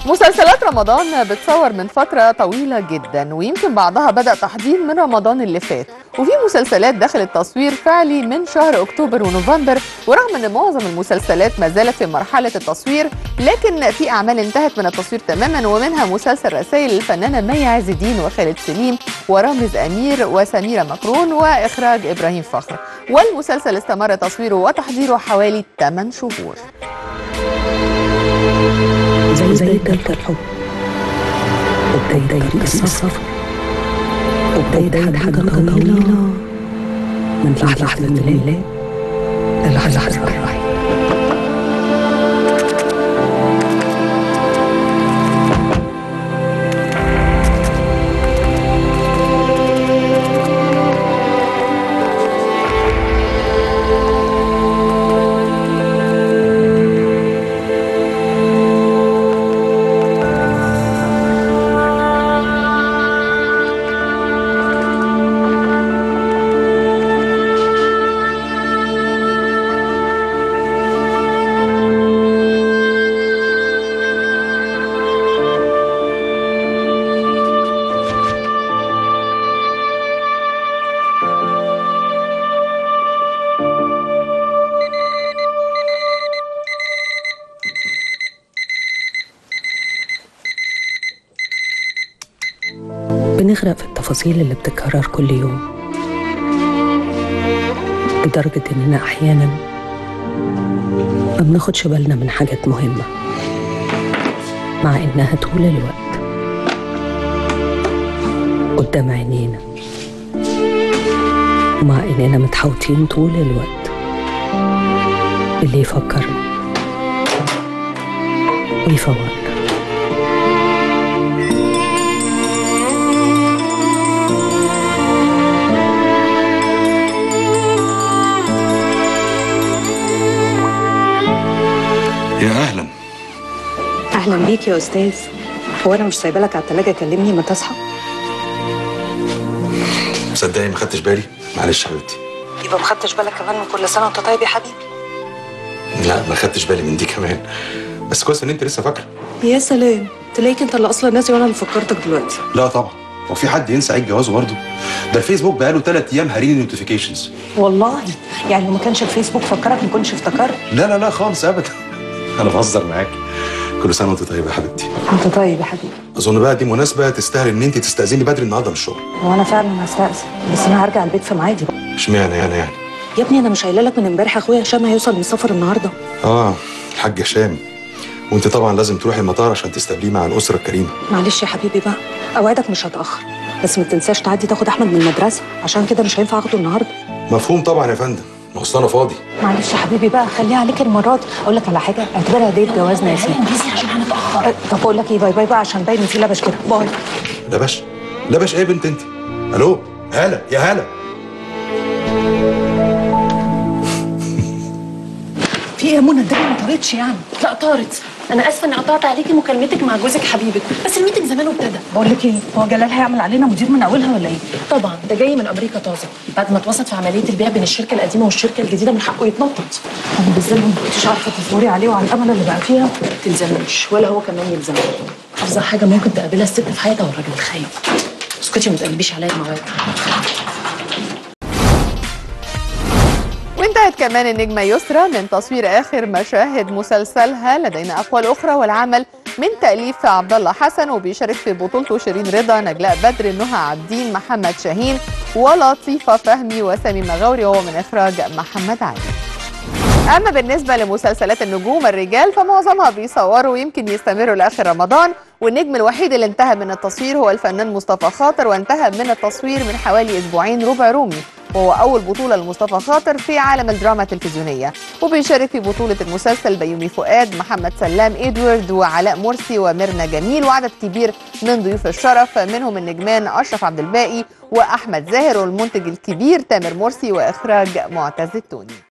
مسلسلات رمضان بتصور من فترة طويلة جدا ويمكن بعضها بدأ تحضير من رمضان اللي فات وفي مسلسلات دخلت تصوير فعلي من شهر أكتوبر ونوفمبر ورغم أن معظم المسلسلات ما زالت في مرحلة التصوير لكن في أعمال انتهت من التصوير تماما ومنها مسلسل رسائل الفنانة مي عز الدين وخالد سليم ورامز أمير وسميرة مكرون وإخراج إبراهيم فخر والمسلسل استمر تصويره وتحضيره حوالي 8 شهور زي زي بداية الحب وبداية طريق السفر وبداية حاجة طويلة من لحظة الميلاد للحظة الرحيل بنغرق في التفاصيل اللي بتتكرر كل يوم لدرجة إننا أحيانا ما بناخدش بالنا من حاجات مهمة مع إنها طول الوقت قدام عينينا ومع إننا متحوطين طول الوقت باللي يفكرنا ويفوقنا يا اهلا اهلا بيك يا استاذ هو انا مش سايبه لك على التلاجه كلمني ما تصحى مصدقني ما خدتش بالي معلش حبيبتي يبقى ما خدتش بالك كمان من كل سنه وانت طيب يا حبيبي لا ما خدتش بالي من دي كمان بس كويس ان انت لسه فاكره يا سلام تلاقيك انت اللي اصلا ناسي وانا اللي فكرتك دلوقتي لا طبعا هو في حد ينسى عيد جوازه برضه ده الفيسبوك بقاله ثلاث ايام هارين النوتيفيكيشنز والله يعني لو ما كانش الفيسبوك فكرك ما كنتش افتكرت لا لا لا خالص ابدا انا بهزر معاك كل سنه وانت طيبه يا حبيبتي انت طيب يا حبيبي اظن بقى دي مناسبه تستاهل ان انت تستاذني بدري النهارده من الشغل هو انا فعلا هستأذن بس انا هرجع البيت في ميعادي بقى اشمعنى يعني يعني يا ابني انا مش قايله لك من امبارح اخويا هشام هيوصل من السفر النهارده اه الحاج هشام وانت طبعا لازم تروحي المطار عشان تستقبليه مع الاسره الكريمه معلش يا حبيبي بقى اوعدك مش هتاخر بس ما تنساش تعدي تاخد احمد من المدرسه عشان كده مش هينفع اخده النهارده مفهوم طبعا يا فندم ما هو أصل انا فاضي معلش يا حبيبي بقى خليها عليك المره دي اقول لك على حاجه اعتبرها هديه جوازنا يا سيدي عشان هنتاخر طب اقول لك ايه باي باي بقى عشان باين ان في لبش كده باي لا باش لا باش ايه يا بنت انت الو هلا يا هلا في ايه يا منى الدنيا ما طارتش يعني لا طارت انا اسفه اني قطعت عليكي مكالمتك مع جوزك حبيبك بس الميتنج زمانه ابتدى بقول لك ايه هو جلال هيعمل علينا مدير من اولها ولا ايه طبعا ده جاي من امريكا طازه بعد ما اتوسط في عمليه البيع بين الشركه القديمه والشركه الجديده من حقه يتنطط انا بالذات ما كنتش عارفه تصوري عليه وعلى الامل اللي بقى فيها ما تلزموش ولا هو كمان يلزمني افظع حاجه ممكن تقابلها الست في حياتها والراجل الخايب اسكتي وما تقلبيش عليا المواد وانتهت كمان النجمة يسرى من تصوير آخر مشاهد مسلسلها لدينا أقوال أخرى والعمل من تأليف عبد الله حسن وبيشارك في بطولته شيرين رضا نجلاء بدر نهى عابدين محمد شاهين ولطيفة فهمي وسامي مغاوري وهو من إخراج محمد علي أما بالنسبة لمسلسلات النجوم الرجال فمعظمها بيصوروا ويمكن يستمروا لآخر رمضان والنجم الوحيد اللي انتهى من التصوير هو الفنان مصطفى خاطر وانتهى من التصوير من حوالي أسبوعين ربع رومي وهو أول بطولة لمصطفى خاطر في عالم الدراما التلفزيونية وبيشارك في بطولة المسلسل بيومي فؤاد محمد سلام إدوارد وعلاء مرسي وميرنا جميل وعدد كبير من ضيوف الشرف منهم النجمان أشرف عبد الباقي وأحمد زاهر والمنتج الكبير تامر مرسي وإخراج معتز التوني